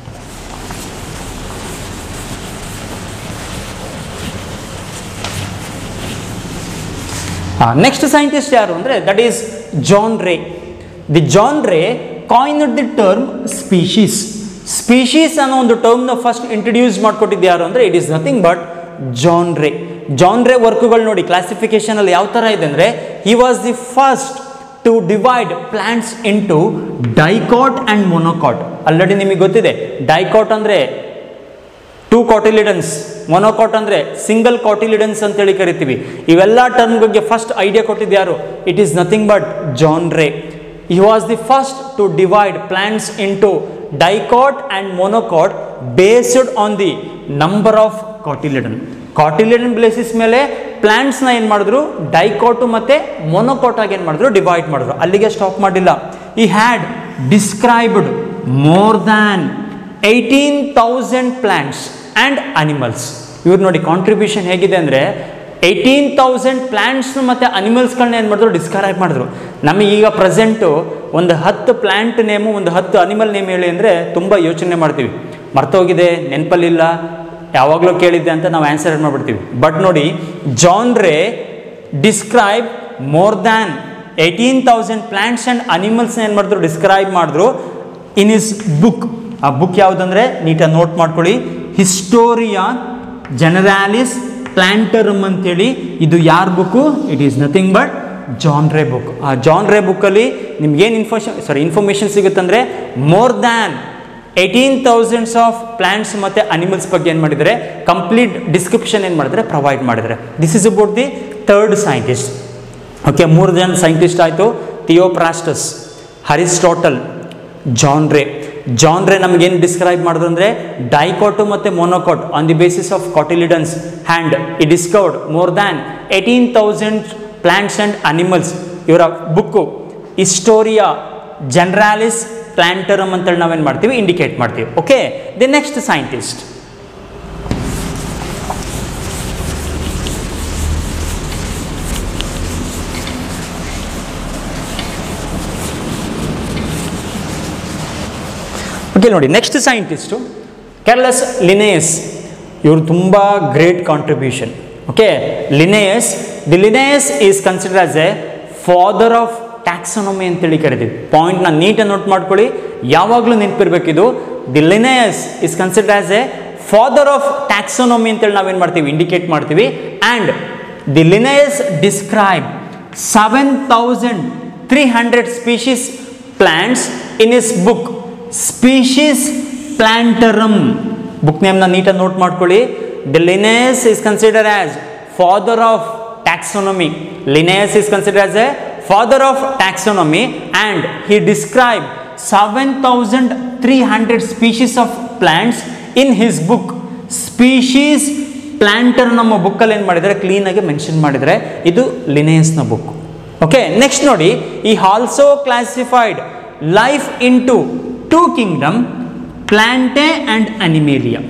ನೆಕ್ಸ್ಟ್ ಸೈಂಟಿಸ್ಟ್ ಯಾರು ಅಂದರೆ that is John Ray the John Ray coin the term species species ಅನ್ನೋ ಒಂದು ಟರ್ಮ್ನ ಫಸ್ಟ್ ಇಂಟ್ರಡ್ಯೂಸ್ ಮಾಡಿಕೊಟ್ಟಿದ್ದು ಯಾರು ಅಂದರೆ it is nothing but John Ray John Ray ವರ್ಕ್ಗಳು ನೋಡಿ ಕ್ಲಾಸಿಫಿಕೇಶನಲ್ಲಿ ಯಾವ ಥರ ಇದೆ ಅಂದರೆ he was the first to divide plants into dicot and monocot already ನಿಮಗೆ ಗೊತ್ತಿದೆ ಡೈಕಾಟ್ ಅಂದರೆ ಟೂ ಕಾಟಿಲಿಡನ್ಸ್ ಮೊನೋಕಾಟ್ ಅಂದರೆ ಸಿಂಗಲ್ ಕಾಟಿಲಿಡನ್ಸ್ ಅಂತೇಳಿ ಕರಿತೀವಿ ಇವೆಲ್ಲ ಟರ್ಮ್ ಬಗ್ಗೆ ಫಸ್ಟ್ ಐಡಿಯಾ ಕೊಟ್ಟಿದ್ದು ಯಾರು it is nothing but John Ray he was the first to divide plants into dicot and monocot based on the number of cotyledon cotyledon basis ಮೇಲೆ ಪ್ಲಾಂಟ್ಸ್ನ ಏನು ಮಾಡಿದ್ರು ಡೈಕಾಟು ಮತ್ತು ಮೊನೋಕಾಟ್ ಆಗಿ ಏನು ಮಾಡಿದ್ರು ಡಿವೈಡ್ ಮಾಡಿದ್ರು ಅಲ್ಲಿಗೆ ಸ್ಟಾಪ್ ಮಾಡಿಲ್ಲ he had described more than eighteen thousand plants and animals ಇವ್ರು ನೋಡಿ ಕಾಂಟ್ರಿಬ್ಯೂಷನ್ ಹೇಗಿದೆ ಅಂದರೆ ಏಯ್ಟೀನ್ ತೌಸಂಡ್ ಪ್ಲ್ಯಾಂಟ್ಸ್ ಮತ್ತು ಅನಿಮಲ್ಸ್ಗಳನ್ನ ಏನು ಮಾಡಿದ್ರು ಡಿಸ್ಕ್ರೈಬ್ ಮಾಡಿದ್ರು ನಮಗೆ ಈಗ ಪ್ರೆಸೆಂಟು ಒಂದು ಹತ್ತು ಪ್ಲ್ಯಾಂಟ್ ನೇಮು ಒಂದು ಹತ್ತು ಅನಿಮಲ್ ನೇಮ್ ಹೇಳಿ ಅಂದರೆ ತುಂಬ ಯೋಚನೆ ಮಾಡ್ತೀವಿ ಮರ್ತೋಗಿದೆ ನೆನಪಲ್ಲಿಲ್ಲ ಯಾವಾಗಲೂ ಕೇಳಿದ್ದೆ ಅಂತ ನಾವು ಆನ್ಸರ್ ಮಾಡಿಬಿಡ್ತೀವಿ ಬಟ್ ನೋಡಿ John Ray describe more than eighteen thousand plants and ಅನಿಮಲ್ಸ್ನ ಏನು ಮಾಡಿದ್ರು ಡಿಸ್ಕ್ರೈಬ್ ಮಾಡಿದ್ರು ಇನ್ ಇಸ್ ಬುಕ್ ಆ ಬುಕ್ ಯಾವುದಂದ್ರೆ ನೀಟಾಗಿ ನೋಟ್ ಮಾಡ್ಕೊಳ್ಳಿ ಹಿಸ್ಟೋರಿಯಾ ಜನರಾಲಿಸ್ ಪ್ಲಾಂಟರಮ್ ಅಂತೇಳಿ ಇದು ಯಾರ book it is nothing but John Ray book ಆ ಜಾನ್ ರೇ ಬುಕ್ಕಲ್ಲಿ ನಿಮ್ಗೇನು ಇನ್ಫಾರ್ಮೇಷನ್ ಸಾರಿ ಇನ್ಫಾರ್ಮೇಷನ್ ಸಿಗುತ್ತಂದರೆ more than eighteen thousands of plants ಮತ್ತು ಅನಿಮಲ್ಸ್ ಬಗ್ಗೆ ಏನು ಮಾಡಿದರೆ ಕಂಪ್ಲೀಟ್ ಡಿಸ್ಕ್ರಿಪ್ಷನ್ ಏನು ಮಾಡಿದರೆ ಪ್ರೊವೈಡ್ ಮಾಡಿದರೆ this is about the third scientist okay ಮೂರು ಜನ ಸೈಂಟಿಸ್ಟ್ ಆಯಿತು Theophrastus Aristotle John Ray John Ray ನಮಗೇನು ಡಿಸ್ಕ್ರೈಬ್ ಮಾಡಿದ್ರು ಅಂದರೆ ಡೈಕೋಟು ಮತ್ತು monocot on the basis of cotyledons and he discovered more than eighteen thousand plants and animals ಇವರ book Historia Generalis Plantarum ಅಂತೇಳಿ ನಾವೇನು ಮಾಡ್ತೀವಿ ಇಂಡಿಕೇಟ್ ಮಾಡ್ತೀವಿ okay the next scientist okay ನೋಡಿ ನೆಕ್ಸ್ಟ್ ಸೈಂಟಿಸ್ಟು ಕೆರ್ಲಸ್ ಲಿನೇಯಸ್ ಇವರು ತುಂಬ great contribution okay Linnaeus the Linnaeus is consider as a father of taxonomy ಅಂತೇಳಿ ಕರಿತೀವಿ ಪಾಯಿಂಟ್ನ ನೀಟಾಗಿ ನೋಟ್ ಮಾಡ್ಕೊಳ್ಳಿ ಯಾವಾಗಲೂ ನೆನಪಿರ್ಬೇಕಿದು the Linnaeus is consider as a father of taxonomy ಅಂತೇಳಿ ನಾವೇನು ಮಾಡ್ತೀವಿ ಇಂಡಿಕೇಟ್ ಮಾಡ್ತೀವಿ and the Linnaeus describe seven thousand three hundred species plants in his book Species Plantarum book ನೇಮ್ನ ನೀಟಾಗಿ ನೋಟ್ ಮಾಡ್ಕೊಳ್ಳಿ the Linnaeus is consider as father of taxonomy Linnaeus is consider as a father of taxonomy and he describe seven thousand three hundred species of plants in his book Species Plantarum ನಮ್ಮ ಬುಕ್ಕಲ್ಲಿ ಏನು ಮಾಡಿದರೆ ಕ್ಲೀನಾಗಿ mention ಮಾಡಿದರೆ ಇದು ಲಿನೇಯಸ್ನ book okay next ನೋಡಿ he also classified life into two kingdom Plantae and Animalia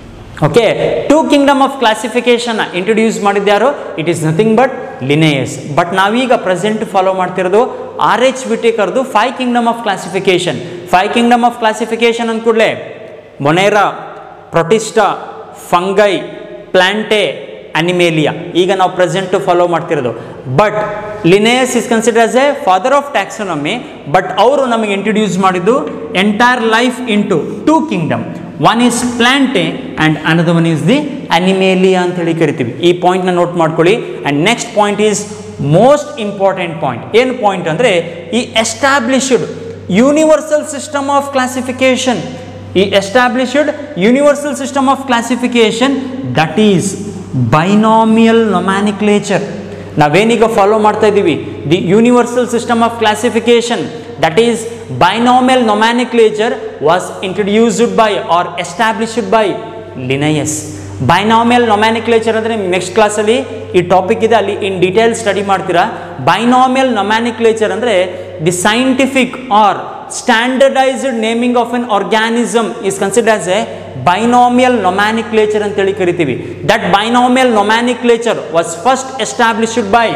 okay two kingdom of classification introduce ಮಾಡಿದ್ಯಾರು it is nothing but Linnaeus but ನಾವೀಗ ಪ್ರೆಸೆಂಟ್ ಫಾಲೋ ಮಾಡ್ತಿರೋದು ಆರ್ ಎಚ್ ವಿಟೇಕರ್ದು five kingdom of classification five kingdom of classification ಅಂದ ಕೂಡಲೇ Monera Protista Fungi Plantae Animalia ಈಗ ನಾವು present follow ಮಾಡ್ತಿರೋದು but Linnaeus is consider as a father of taxonomy but ಅವರು ನಮಗೆ ಇಂಟ್ರೊಡ್ಯೂಸ್ ಮಾಡಿದ್ದು entire life into two kingdom one is Plantae and another one is the Animalia ಅಂತ ಹೇಳಿ ಕರಿತೀವಿ ಈ ಪಾಯಿಂಟ್ನ ನೋಟ್ ಮಾಡ್ಕೊಳ್ಳಿ and next point is most important point ಏನು ಪಾಯಿಂಟ್ ಅಂದರೆ he established universal system of classification he established universal system of classification that is binomial nomenclature ನಾವೇನೀಗ follow ಮಾಡ್ತಾ ಇದ್ದೀವಿ the universal system of classification that is binomial nomenclature was introduced by or established by Linnaeus binomial nomenclature ಅಂದರೆ next ಕ್ಲಾಸಲ್ಲಿ ಈ topic ಇದೆ ಅಲ್ಲಿ in detail study ಮಾಡ್ತೀರಾ binomial nomenclature ಅಂದರೆ the scientific or standardised naming of an organism is consider as a binomial nomenclature ಅಂತೇಳಿ ಕರಿತೀವಿ that binomial nomenclature was first established by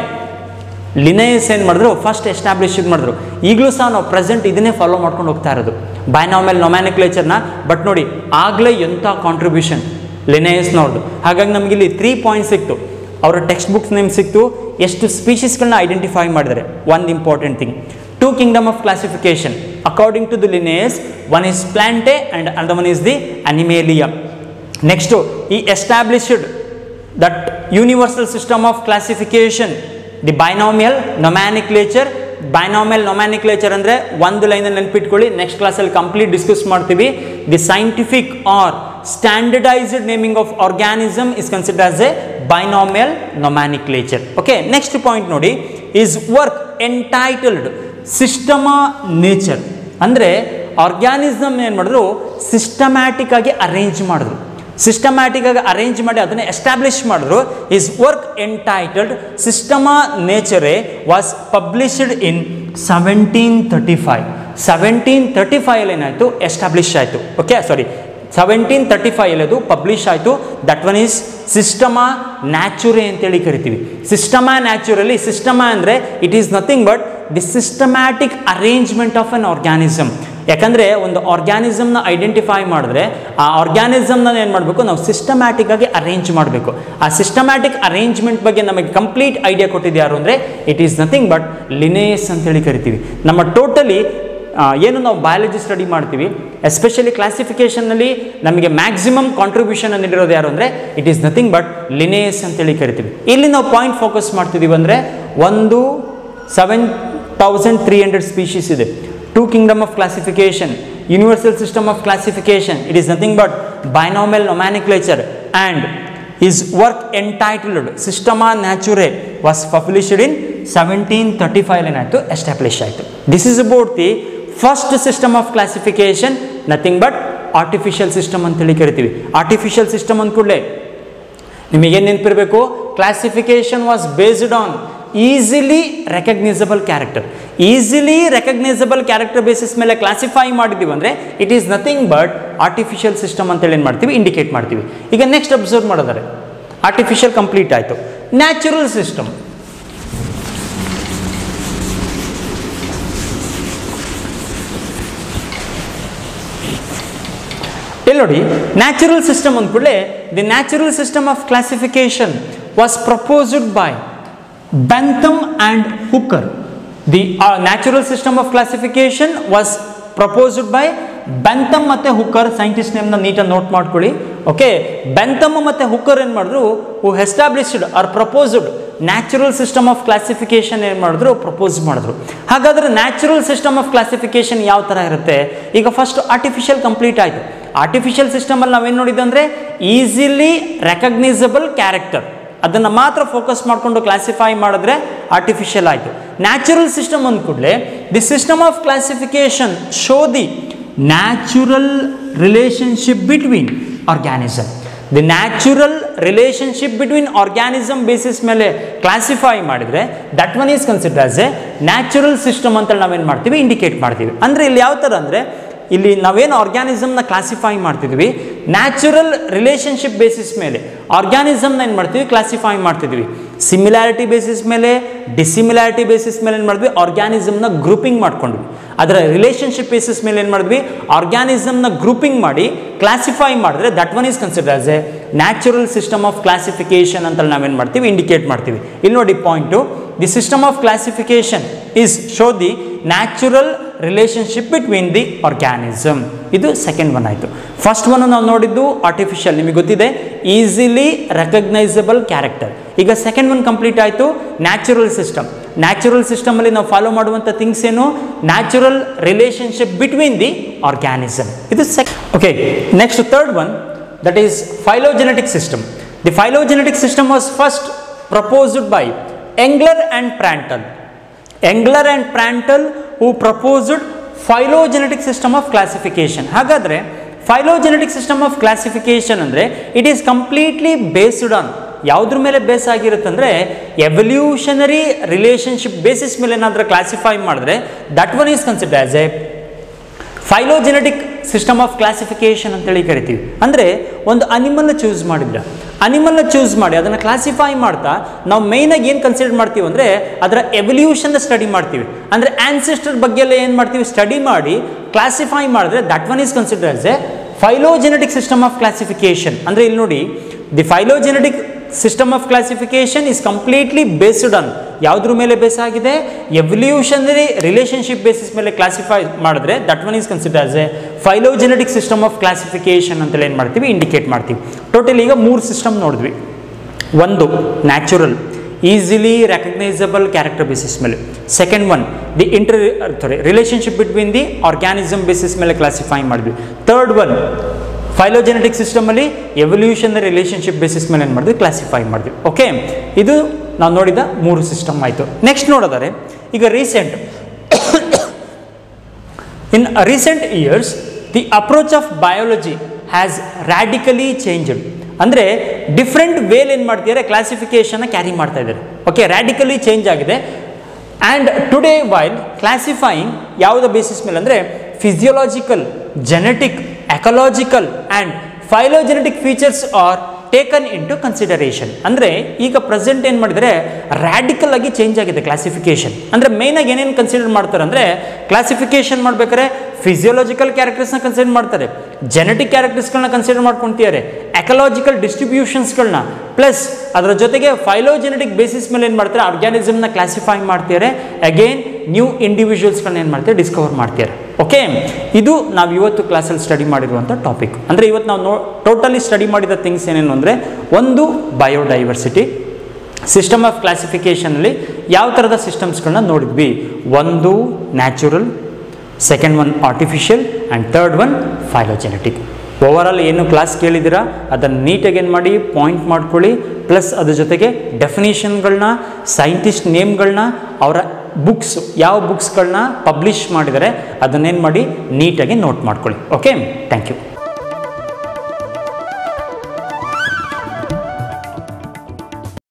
Linnaeus ಏನು ಮಾಡಿದ್ರು ಫಸ್ಟ್ ಎಸ್ಟಾಬ್ಲಿಷ್ ಮಾಡಿದ್ರು ಈಗಲೂ ಸಹ ನಾವು ಪ್ರೆಸೆಂಟ್ ಇದನ್ನೇ ಫಾಲೋ ಮಾಡ್ಕೊಂಡು ಹೋಗ್ತಾ ಇರೋದು ಬೈನಾಮಿಯಲ್ ನೊಮ್ಯಾನಿಕ್ಲೇಚರ್ನ ಬಟ್ ನೋಡಿ ಆಗಲೇ ಎಂಥ ಕಾಂಟ್ರಿಬ್ಯೂಷನ್ ಲಿನೇಯಸ್ನವ್ರದ್ದು ಹಾಗಾಗಿ ನಮಗೆ ಇಲ್ಲಿ ತ್ರೀ ಪಾಯಿಂಟ್ ಸಿಕ್ತು ಅವರ ಟೆಕ್ಸ್ಟ್ ಬುಕ್ಸ್ ನೇಮ್ ಸಿಕ್ತು ಎಷ್ಟು ಸ್ಪೀಷೀಸ್ಗಳನ್ನ ಐಡೆಂಟಿಫೈ ಮಾಡಿದ್ದಾರೆ ಒಂದು important thing two kingdom of classification according to the Linnaeus one is Plantae and another one is the Animalia next ಈ established that universal system of classification the binomial nomenclature binomial nomenclature ಅಂದರೆ ಒಂದು ಲೈನಲ್ಲಿ ನೆನ್ಪಿಟ್ಕೊಳ್ಳಿ next ಕ್ಲಾಸಲ್ಲಿ complete discuss ಮಾಡ್ತೀವಿ the scientific or standardised naming of organism is consider as a binomial nomenclature okay next point ನೋಡಿ is work entitled Systema Naturae ಅಂದರೆ organism ಏನು ಮಾಡಿದ್ರು ಸಿಸ್ಟಮ್ಯಾಟಿಕ್ ಆಗಿ ಅರೇಂಜ್ ಮಾಡಿದ್ರು ಸಿಸ್ಟಮ್ಯಾಟಿಕ್ ಆಗಿ ಅರೇಂಜ್ ಮಾಡಿ ಅದನ್ನು ಎಸ್ಟಾಬ್ಲಿಷ್ ಮಾಡಿದ್ರು is work entitled Systema Naturae was published in seventeen thirty five seventeen thirty five ಏನಾಯಿತು ಎಸ್ಟಾಬ್ಲಿಷ್ ಆಯಿತು okay sorry seventeen thirty five ಅದು ಪಬ್ಲಿಷ್ ಆಯಿತು that one is Systema Naturae ಅಂತೇಳಿ ಕರಿತೀವಿ ಸಿಸ್ಟಮಾ ನ್ಯಾಚುರಲಿ ಸಿಸ್ಟಮಾ ಅಂದರೆ it is nothing but the systematic arrangement of an organism ಯಾಕಂದರೆ ಒಂದು ಆರ್ಗ್ಯಾನಿಸಮ್ನ identify ಮಾಡಿದ್ರೆ ಆ ಆರ್ಗ್ಯಾನಿಸಮ್ನ ಏನು ಮಾಡಬೇಕು ನಾವು ಸಿಸ್ಟಮ್ಯಾಟಿಕ್ ಆಗಿ ಅರೇಂಜ್ ಮಾಡಬೇಕು ಆ ಸಿಸ್ಟಮ್ಯಾಟಿಕ್ ಅರೇಂಜ್ಮೆಂಟ್ ಬಗ್ಗೆ ನಮಗೆ ಕಂಪ್ಲೀಟ್ ಐಡಿಯಾ ಕೊಟ್ಟಿದ್ದು ಯಾರು ಅಂದರೆ it is nothing but Linnaeus ಅಂತೇಳಿ ಕರಿತೀವಿ ನಮ್ಮ ಟೋಟಲಿ ಏನು ನಾವು ಬಯಾಲಜಿ ಸ್ಟಡಿ ಮಾಡ್ತೀವಿ ಎಸ್ಪೆಷಲಿ ಕ್ಲಾಸಿಫಿಕೇಷನ್ನಲ್ಲಿ ನಮಗೆ ಮ್ಯಾಕ್ಸಿಮಮ್ ಕಾಂಟ್ರಿಬ್ಯೂಷನ್ ನೀಡಿರೋದು ಯಾರು ಅಂದರೆ it is nothing but Linnaeus ಅಂತೇಳಿ ಕರಿತೀವಿ ಇಲ್ಲಿ ನಾವು ಪಾಯಿಂಟ್ ಫೋಕಸ್ ಮಾಡ್ತಿದ್ದೀವಿ ಅಂದರೆ ಒಂದು seven thousand three hundred species ಇದೆ two kingdom of classification universal system of classification it is nothing but binomial nomenclature and his work entitled Systema Naturae was published in 1735 ಏನಾಯಿತು establish ಆಯಿತು this is about the first system of classification nothing but artificial system ಅಂತೇಳಿ ಕರಿತೀವಿ artificial system ಅಂದ ಕೂಡಲೇ ನಿಮಗೇನು ನೆನಪಿರಬೇಕು classification was based on easily recognisable character easily recognisable character basis ಮೇಲೆ classify ಮಾಡಿದ್ದೀವಿ ಅಂದರೆ it is nothing but artificial system ಅಂತೇಳಿ ಏನು ಮಾಡ್ತೀವಿ ಇಂಡಿಕೇಟ್ ಮಾಡ್ತೀವಿ ಈಗ ನೆಕ್ಸ್ಟ್ ಅಬ್ಸರ್ವ್ ಮಾಡೋದಾರೆ ಆರ್ಟಿಫಿಷಿಯಲ್ ಕಂಪ್ಲೀಟ್ ಆಯಿತು ನ್ಯಾಚುರಲ್ ಸಿಸ್ಟಮ್ ಇಲ್ಲಿ ನೋಡಿ ನ್ಯಾಚುರಲ್ ಸಿಸ್ಟಮ್ ಅಂದ್ಕೂಡಲೇ the natural system of classification was proposed by Bentham and Hooker the natural system of classification was proposed by Bentham ಮತ್ತು ಹುಕರ್ ಸೈಂಟಿಸ್ಟ್ ನೇಮ್ನ ನೀಟಾಗಿ note ಮಾಡ್ಕೊಳ್ಳಿ okay ಬೆಂಥಮ್ ಮತ್ತು Hooker ಏನು ಮಾಡಿದ್ರು who established or proposed natural system of classification ಏನು ಮಾಡಿದ್ರು propose ಮಾಡಿದ್ರು ಹಾಗಾದರೆ ನ್ಯಾಚುರಲ್ ಸಿಸ್ಟಮ್ ಆಫ್ ಕ್ಲಾಸಿಫಿಕೇಶನ್ ಯಾವ ಥರ ಇರುತ್ತೆ ಈಗ ಫಸ್ಟ್ ಆರ್ಟಿಫಿಷಿಯಲ್ ಕಂಪ್ಲೀಟ್ ಆಯಿತು ಆರ್ಟಿಫಿಷಿಯಲ್ ಸಿಸ್ಟಮಲ್ಲಿ ನಾವೇನು ನೋಡಿದ್ದು ಅಂದರೆ ಈಸಿಲಿ ರೆಕಗ್ನೈಸಬಲ್ ಕ್ಯಾರೆಕ್ಟರ್ ಅದನ್ನು ಮಾತ್ರ ಫೋಕಸ್ ಮಾಡಿಕೊಂಡು ಕ್ಲಾಸಿಫೈ ಮಾಡಿದ್ರೆ ಆರ್ಟಿಫಿಷಿಯಲ್ ಆಯಿತು ನ್ಯಾಚುರಲ್ ಸಿಸ್ಟಮ್ ಅಂದ ಕೂಡಲೇ the system of classification show the natural relationship between organism the natural relationship between organism basis ಮೇಲೆ ಕ್ಲಾಸಿಫೈ ಮಾಡಿದರೆ that one is consider as a natural system ಅಂತ ನಾವೇನು ಮಾಡ್ತೀವಿ ಇಂಡಿಕೇಟ್ ಮಾಡ್ತೀವಿ ಅಂದರೆ ಇಲ್ಲಿ ಯಾವ ಥರ ಅಂದರೆ ಇಲ್ಲಿ ನಾವೇನು ಆರ್ಗ್ಯಾನಿಸಮ್ನ ಕ್ಲಾಸಿಫೈ ಮಾಡ್ತಿದ್ವಿ ನ್ಯಾಚುರಲ್ ರಿಲೇಷನ್ಶಿಪ್ ಬೇಸಿಸ್ ಮೇಲೆ ಆರ್ಗ್ಯಾನಿಸಮ್ನ ಏನು ಮಾಡ್ತೀವಿ ಕ್ಲಾಸಿಫೈ ಮಾಡ್ತಿದ್ವಿ ಸಿಮಿಲಾರಿಟಿ ಬೇಸಿಸ್ ಮೇಲೆ ಡಿಸಿಮಿಲಾರಿಟಿ ಬೇಸಿಸ್ ಮೇಲೆ ಏನು ಮಾಡಿದ್ವಿ ಆರ್ಗ್ಯಾನಿಸಮ್ನ ಗ್ರೂಪಿಂಗ್ ಮಾಡ್ಕೊಂಡ್ವಿ ಅದರ ರಿಲೇಷನ್ಶಿಪ್ ಬೇಸಿಸ್ ಮೇಲೆ ಏನು ಮಾಡಿದ್ವಿ ಆರ್ಗ್ಯಾನಿಸಮ್ನ ಗ್ರೂಪಿಂಗ್ ಮಾಡಿ ಕ್ಲಾಸಿಫೈ ಮಾಡಿದ್ರೆ that one is consider as a natural system of classification ಅಂತ ನಾವೇನು ಮಾಡ್ತೀವಿ ಇಂಡಿಕೇಟ್ ಮಾಡ್ತೀವಿ ಇಲ್ಲಿ ನೋಡಿ point the system of classification is show the natural relationship between the organism ಇದು ಸೆಕೆಂಡ್ ಒನ್ ಆಯಿತು ಫಸ್ಟ್ ಒನ್ ನಾವು ನೋಡಿದ್ದು ಆರ್ಟಿಫಿಷಿಯಲ್ ನಿಮಗೆ ಗೊತ್ತಿದೆ ಈಸಿಲಿ ರೆಕಗ್ನೈಸಬಲ್ ಕ್ಯಾರೆಕ್ಟರ್ ಈಗ ಸೆಕೆಂಡ್ ಒನ್ ಕಂಪ್ಲೀಟ್ ಆಯಿತು ನ್ಯಾಚುರಲ್ ಸಿಸ್ಟಮ್ ನ್ಯಾಚುರಲ್ ಸಿಸ್ಟಮಲ್ಲಿ ನಾವು ಫಾಲೋ ಮಾಡುವಂಥ ಥಿಂಗ್ಸ್ ಏನು natural relationship between the organism ಇದು sec okay next third one that is phylogenetic system the phylogenetic system was first proposed by Engler and Prantl Engler and Prantl who proposed phylogenetic system of classification ಹಾಗಾದರೆ phylogenetic system of classification ಅಂದರೆ it is completely based on ಯಾವುದ್ರ ಮೇಲೆ base ಆಗಿರುತ್ತೆ ಅಂದರೆ evolutionary relationship basis ಮೇಲೆ ಏನಾದರೂ classify ಮಾಡಿದ್ರೆ that one is consider as a phylogenetic system of classification ಅಂತೇಳಿ ಕರಿತೀವಿ ಅಂದರೆ ಒಂದು ಅನಿಮಲ್ನ ಚೂಸ್ ಮಾಡಿದ್ರೆ ಅನಿಮಲ್ನ ಚೂಸ್ ಮಾಡಿ ಅದನ್ನು ಕ್ಲಾಸಿಫೈ ಮಾಡ್ತಾ ನಾವು ಮೇಯ್ನಾಗಿ ಏನು ಕನ್ಸಿಡರ್ ಮಾಡ್ತೀವಿ ಅಂದರೆ ಅದರ ಎವಲ್ಯೂಷನ್ನ ಸ್ಟಡಿ ಮಾಡ್ತೀವಿ ಅಂದರೆ ಆನ್ಸೆಸ್ಟರ್ ಬಗ್ಗೆ ಎಲ್ಲ ಏನು ಮಾಡ್ತೀವಿ ಸ್ಟಡಿ ಮಾಡಿ ಕ್ಲಾಸಿಫೈ ಮಾಡಿದ್ರೆ that one is consider as a phylogenetic system of classification ಅಂದರೆ ಇಲ್ಲಿ ನೋಡಿ the phylogenetic system of classification is completely based on ಯಾವುದ್ರ ಮೇಲೆ ಬೇಸ್ ಆಗಿದೆ ಎವಲ್ಯೂಷನರಿ ರಿಲೇಷನ್ಶಿಪ್ ಬೇಸಿಸ್ ಮೇಲೆ ಕ್ಲಾಸಿಫೈ ಮಾಡಿದ್ರೆ that one is consider as a phylogenetic system of classification ಅಂತೇಳಿ ಏನು ಮಾಡ್ತೀವಿ ಇಂಡಿಕೇಟ್ ಮಾಡ್ತೀವಿ ಟೋಟಲ್ ಈಗ ಮೂರು ಸಿಸ್ಟಮ್ ನೋಡಿದ್ವಿ ಒಂದು natural easily recognisable character basis ಮೇಲೆ second one the inter sorry relationship between the organism basis ಮೇಲೆ ಕ್ಲಾಸಿಫೈ ಮಾಡಿದ್ವಿ ಥರ್ಡ್ ಒನ್ ಫೈಲೋಜೆನೆಟಿಕ್ ಸಿಸ್ಟಮಲ್ಲಿ ಎವಲ್ಯೂಷನ್ ರಿಲೇಷನ್ಶಿಪ್ ಬೇಸಿಸ್ ಮೇಲೆ ಏನು ಮಾಡಿದ್ವಿ ಕ್ಲಾಸಿಫೈ ಮಾಡಿದ್ವಿ ಓಕೆ ಇದು ನಾವು ನೋಡಿದ ಮೂರು ಸಿಸ್ಟಮ್ ಆಯಿತು ನೆಕ್ಸ್ಟ್ ನೋಡೋದಾರೆ ಈಗ recent in recent years the approach of biology has radically changed ಅಂದರೆ ಡಿಫ್ರೆಂಟ್ ವೇಲ್ ಏನು ಮಾಡ್ತಿದ್ದಾರೆ ಕ್ಲಾಸಿಫಿಕೇಷನ್ನ ಕ್ಯಾರಿ ಮಾಡ್ತಾ ಇದ್ದಾರೆ ಓಕೆ ರ್ಯಾಡಿಕಲಿ ಚೇಂಜ್ ಆಗಿದೆ ಆ್ಯಂಡ್ ಟುಡೇ ವೈಲ್ ಕ್ಲಾಸಿಫೈಯಿಂಗ್ ಯಾವುದ ಬೇಸಿಸ್ ಮೇಲೆ ಅಂದರೆ physiological genetic ecological and phylogenetic features are taken in to consideration ಅಂದರೆ ಈಗ ಪ್ರೆಸೆಂಟ್ ಏನು ಮಾಡಿದರೆ ರ್ಯಾಡಿಕಲ್ ಆಗಿ ಚೇಂಜ್ ಆಗಿದೆ ಕ್ಲಾಸಿಫಿಕೇಶನ್ ಅಂದರೆ ಮೇಯ್ನಾಗಿ ಏನೇನು ಕನ್ಸಿಡರ್ ಮಾಡ್ತಾರೆ ಅಂದರೆ ಕ್ಲಾಸಿಫಿಕೇಶನ್ ಮಾಡ್ಬೇಕಾದ್ರೆ ಫಿಸಿಯೋಲಾಜಿಕಲ್ ಕ್ಯಾರೆಕ್ಟರ್ಸ್ನ ಕನ್ಸಿಡರ್ ಮಾಡ್ತಾರೆ ಜೆನೆಟಿಕ್ ಕ್ಯಾರೆಕ್ಟರ್ಸ್ಗಳನ್ನ ಕನ್ಸಿಡರ್ ಮಾಡ್ಕೊಳ್ತಿದ್ದಾರೆ ಎಕಲಾಜಿಕಲ್ ಡಿಸ್ಟ್ರಿಬ್ಯೂಷನ್ಸ್ಗಳನ್ನ ಪ್ಲಸ್ ಅದರ ಜೊತೆಗೆ ಫೈಲೋಜೆನೆಟಿಕ್ ಬೇಸಿಸ್ ಮೇಲೆ ಏನು ಮಾಡ್ತಾರೆ ಆರ್ಗ್ಯಾನಿಸಮ್ನ ಕ್ಲಾಸಿಫೈ ಮಾಡ್ತಿದ್ದಾರೆ ಅಗೇನ್ ನ್ಯೂ ಇಂಡಿವಿಜುವಲ್ಸ್ಗಳನ್ನ ಏನು ಮಾಡ್ತಾರೆ ಡಿಸ್ಕವರ್ ಮಾಡ್ತಾರೆ ಓಕೆ ಇದು ನಾವು ಇವತ್ತು ಕ್ಲಾಸಲ್ಲಿ ಸ್ಟಡಿ ಮಾಡಿರುವಂಥ ಟಾಪಿಕ್ ಅಂದರೆ ಇವತ್ತು ನಾವು ನೋ ಟೋಟಲಿ ಸ್ಟಡಿ ಮಾಡಿದ ಥಿಂಗ್ಸ್ ಏನೇನು ಅಂದರೆ ಒಂದು ಬಯೋಡೈವರ್ಸಿಟಿ ಸಿಸ್ಟಮ್ ಆಫ್ ಕ್ಲಾಸಿಫಿಕೇಷನಲ್ಲಿ ಯಾವ ಥರದ ಸಿಸ್ಟಮ್ಸ್ಗಳನ್ನ ನೋಡಿದ್ವಿ ಒಂದು natural second one artificial and third one phylogenetic overall ಏನು ಕ್ಲಾಸ್ ಕೇಳಿದ್ದೀರಾ ಅದನ್ನು ನೀಟಾಗಿ ಏನು ಮಾಡಿ ಪಾಯಿಂಟ್ ಮಾಡ್ಕೊಳ್ಳಿ ಪ್ಲಸ್ ಅದ್ರ ಜೊತೆಗೆ ಡೆಫಿನೇಷನ್ಗಳನ್ನ ಸೈಂಟಿಸ್ಟ್ ನೇಮ್ಗಳನ್ನ ಅವರ ಬುಕ್ಸ್ ಯಾವ ಬುಕ್ಸ್ಗಳನ್ನ ಪಬ್ಲಿಷ್ ಮಾಡಿದರೆ ಅದನ್ನೇನು ಮಾಡಿ ನೀಟಾಗಿ ನೋಟ್ ಮಾಡ್ಕೊಳ್ಳಿ ಓಕೆ ಥ್ಯಾಂಕ್ ಯು